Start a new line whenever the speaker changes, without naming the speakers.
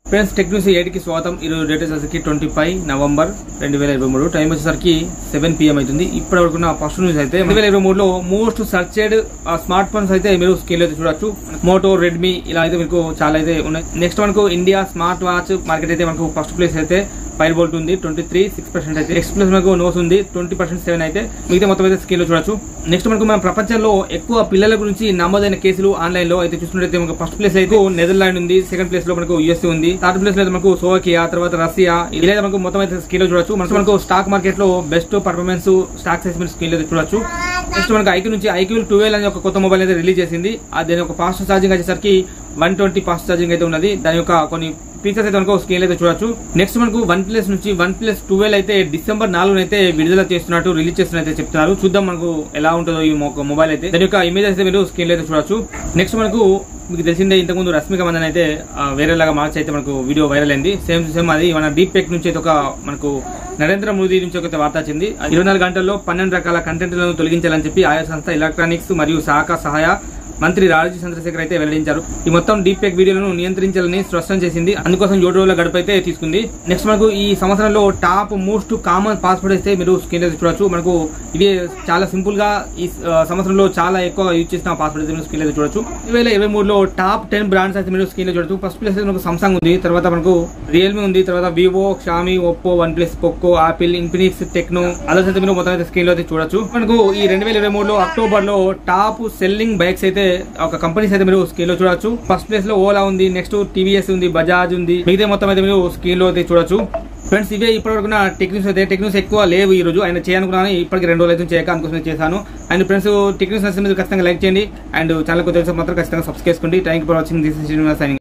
friends tech news eight కి స్వాగతం ఈరోజు డేట్ వచ్చేసరికి ట్వంటీ ఫైవ్ నవంబర్ రెండు వేల ఇరవై మూడు టైం వచ్చేసరికి సెవెన్ పిఎం అవుతుంది ఇప్పటి వరకు నా ఫస్ట్ న్యూస్ అయితే రెండు వేల ఇరవై మూడులో మోస్ట్ సర్చెడ్ స్మార్ట్ ఫోన్స్ అయితే మీరు స్కేల్ అయితే చూడొచ్చు మోటో రెడ్మీ ఇలా అయితే మీకు చాలా అయితే ఉన్నాయి నెక్స్ట్ మనకు ఇండియా స్మార్ట్ వాచ్ మార్కెట్ అయితే మనకు ఫస్ట్ ప్లేస్ అయితే ఫైవ్ బోల్ట్ ఉంది ట్వంటీ త్రీ సిక్స్ పర్సెంట్ అయితే నెక్స్ట్ ప్లేస్ మనకు నోస్ ఉంది ట్వంటీ పర్సెంట్ సెవెన్ అయితే మిగతా మొత్తం అయితే స్కేల్ చూడొచ్చు నెక్స్ట్ మనకు మన ప్రపంచంలో ఎక్కువ పిల్లల గురించి నమోదైన కేసులు ఆన్లైన్ లో అయితే చూసుకుంటే మనకు ఫస్ట్ ప్లేస్ అయితే నెదర్లాండ్ ఉంది సెకండ్ ప్లేస్ లో మనకు యుఎస్ ఉంది థర్డ్ ప్లేస్ లో అయితే మనకు సోవకియా తర్వాత రష్యా ఇలా అయితే మనకు మొత్తం అయితే స్కేల్ చూడొచ్చు మనకు మనకు స్టాక్ మార్కెట్ లో బెస్ట్ పర్ఫార్మెన్స్ స్టాక్ సెస్మెంట్ స్కేల్ అయితే చూడొచ్చు నెక్స్ట్ మనకు ఐక్యూ నుంచి ఐక్యూ ట్వెల్వ్ అనే ఒక కొత్త మొబైల్ అయితే రిలీజ్ చేసింది ఆ దాని యొక్క ఫాస్ట్ ఛార్జింగ్ వచ్చేసరికి వన్ ట్వంటీ ఫాస్ట్ ఛార్జింగ్ అయితే ఉన్నది దాని యొక్క కొన్ని ఫీచర్స్ అయితే మనకు స్కేల్ అయితే చూడొచ్చు నెక్స్ట్ మనకు వన్ ప్లస్ నుంచి వన్ ప్లస్ ట్వెల్వ్ అయితే డిసెంబర్ నాలుగు అయితే విడుదల చేస్తున్నట్టు రిలీజ్ చేస్తున్నట్టు అయితే చెప్తున్నారు చూద్దాం మనకు ఎలా ఉంటుందో ఈ మొ- మొబైల్ అయితే దాని యొక్క ఇమేజ్ అయితే మీరు స్క్రీన్ అయితే చూడొచ్చు నెక్స్ట్ మనకు మీకు తెలిసిందే ఇంతకుముందు రష్మిక మందన్ అయితే ఆ, వేరేలాగా మార్చి అయితే మనకు వీడియో వైరల్ అయింది సేమ్ టు సేమ్ అది మన డీప్ పెక్ నుంచి అయితే ఒక మనకు నరేంద్ర మోదీ నుంచి ఒక వార్త వచ్చింది ఇరవై నాలుగు గంటల్లో పన్నెండు రకాల కంటెంట్లను తొలగించాలని చెప్పి ఆయా సంస్థ ఎలక్ట్రానిక్స్ మరియు శాఖ సహాయ మంత్రి రాజు చంద్రశేఖర్ అయితే వెల్లడించారు ఈ మొత్తం డీప్ ఫేక్ వీడియోలను నియంత్రించాలని స్పష్టం చేసింది అందుకోసం ఏడు రోజుల గడుపు అయితే తీసుకుంది నెక్స్ట్ మనకు ఈ సంవత్సరంలో టాప్ మోస్ట్ కామన్ పాస్వర్డ్ అయితే మీరు స్క్రీన్ అయితే చూడొచ్చు మనకు ఇది చాలా సింపుల్ గా ఈ ఆ, సంవత్సరంలో చాలా ఎక్కువ యూజ్ చేసిన పాస్వర్డ్ అయితే మీరు స్క్రీన్ అయితే చూడొచ్చు రెండు వేల ఇరవై మూడులో టాప్ టెన్ బ్రాండ్స్ అయితే మీరు స్క్రీన్ లో చూడొచ్చు ఫస్ట్ ప్లేస్ అయితే మనకు సామ్సంగ్ ఉంది తర్వాత మనకు రియల్మీ ఉంది తర్వాత Vivo Xiaomi Oppo OnePlus Poco Apple Infinix Tecno అలా అయితే మీరు మొత్తం అయితే స్క్రీన్ లో అయితే చూడొచ్చు మనకు ఈ రెండు వేల ఇరవై మూడులో అక్టోబర్ లో టాప్ సెల్లింగ్ బైక్స్ అయితే ఒక కంపెనీస్ అయితే మీరు స్క్రీన్ లో చూడొచ్చు ఫస్ట్ ప్లేస్ లో ఓలా ఉంది నెక్స్ట్ టీవీఎస్ ఉంది బజాజ్ ఉంది మిగతా మొత్తం అయితే మీరు స్క్రీన్ లో అయితే చూడొచ్చు ఫ్రెండ్స్ ఇవే ఇప్పటివరకు నా టెక్నిక్స్ అయితే టెక్నిక్స్ ఎక్కువ లేవు ఈ రోజు ఆయన చేయాలనుకున్నాను ఇప్పటికి రెండు రోజులు అయితే చేయక అందుకోసం చేశాను అండ్ ఫ్రెండ్స్ టెక్నిక్స్ నచ్చితే మీరు ఖచ్చితంగా లైక్ చేయండి అండ్ ఛానల్ కొత్త మాత్రం ఖచ్చితంగా సబ్స్క్రైబ్ చేసుకోండి thank for watching this signing